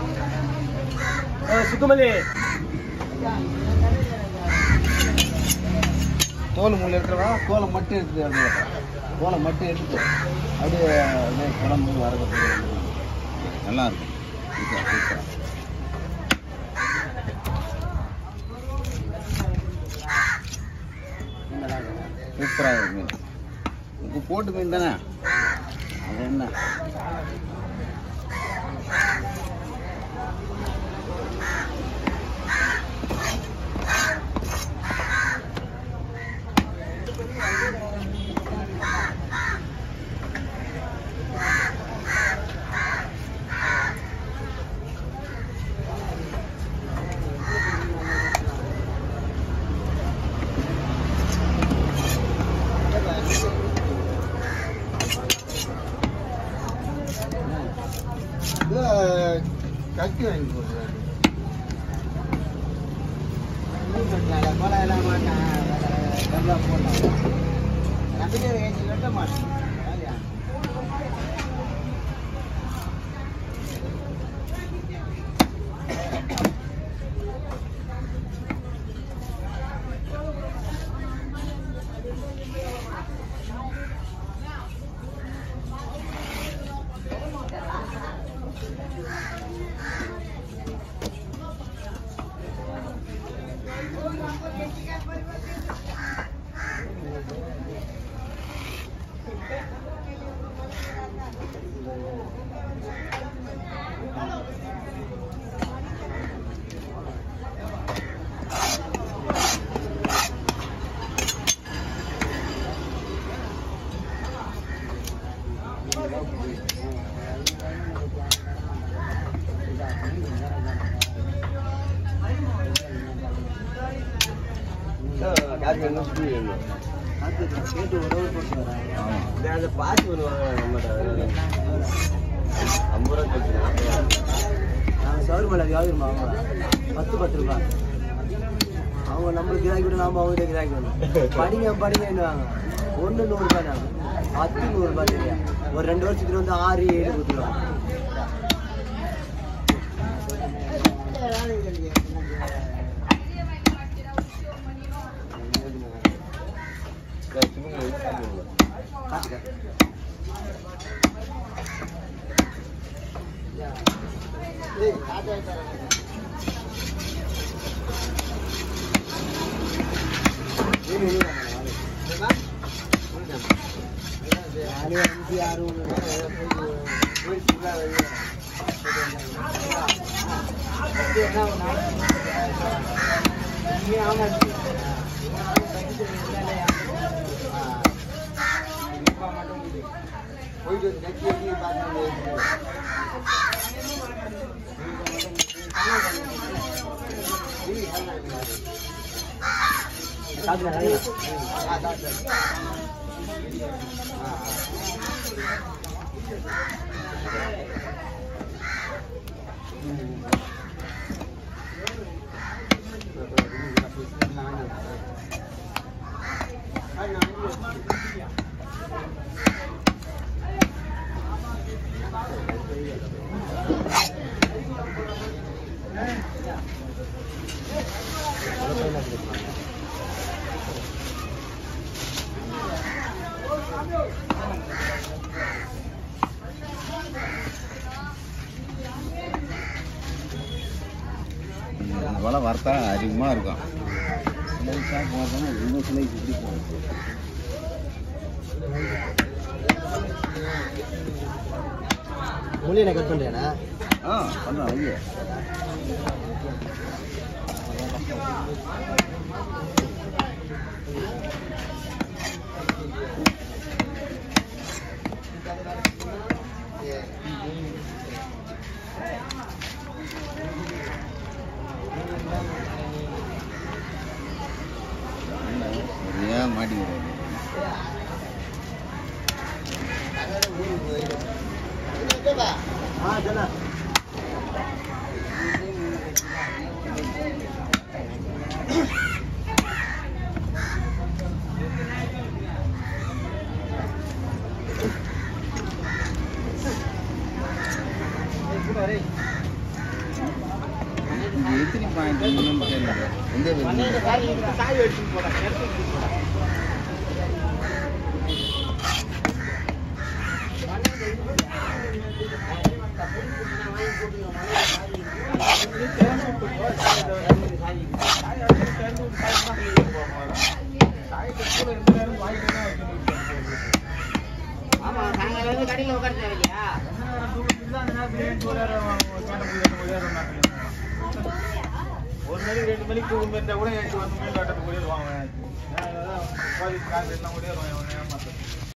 சுத்தமல்லி தோல் முள்ள இருக்கிறவா தோலை மட்டும் எடுத்து அப்படியே தோலை மட்டும் எடுத்து அப்படியே அப்படியே குழம்பு வரது நல்லா இருக்கும் சூப்பரா, சூப்பரா. சூப்பரா இருக்கு மீன் உப்பு போட்டு மீன் தானே அது என்ன கட்டி வாங்கி போடுறேன் அந்த பாசி ஒன்று வாங்க ஐம்பது ரூபா கழிச்சு சவுர்மலை வியாபாரம் அவங்க பத்து பத்து ரூபாய் அவங்க நம்மளுக்கு கிராக்கி விட நாம அவங்க கிராக்கி விடணும் படிங்க படிங்கன்னுவாங்க ஒன்று நூறு ரூபாய் தான் பத்து நூறு ரூபாய் தெரியா ஒரு ரெண்டு வருஷத்துக்கு வந்து ஆறு ஏழு கொடுத்துருவாங்க நாலு அஞ்சு ஆறு போயிட்டு நெக்கி எக்கி பார்த்து வலை வறுத்தா அதிகமாக இருக்கும் ஸ்லைஸாக போகிறதுனா இன்னும் ஸ்லைஸ் இப்படி போகும் முள்ளியை கட் பண்ணுறேண்ணா ஆ பண்ணலாம் ஐயோ சரியா மாட்டிக்கிறேன் ஆ சொன்னா எந்த மீன் ஆமா சாயங்காலம் வந்து கடையில் உட்காந்து தேவையா ஒரு மணிக்கு ரெண்டு மணிக்கு தூக்கம் இருந்தா கூட எட்டு வந்து மீன் காட்டுறது கூட வாங்க கோயிலுக்கு காசு எல்லாம் கூட வருவாங்க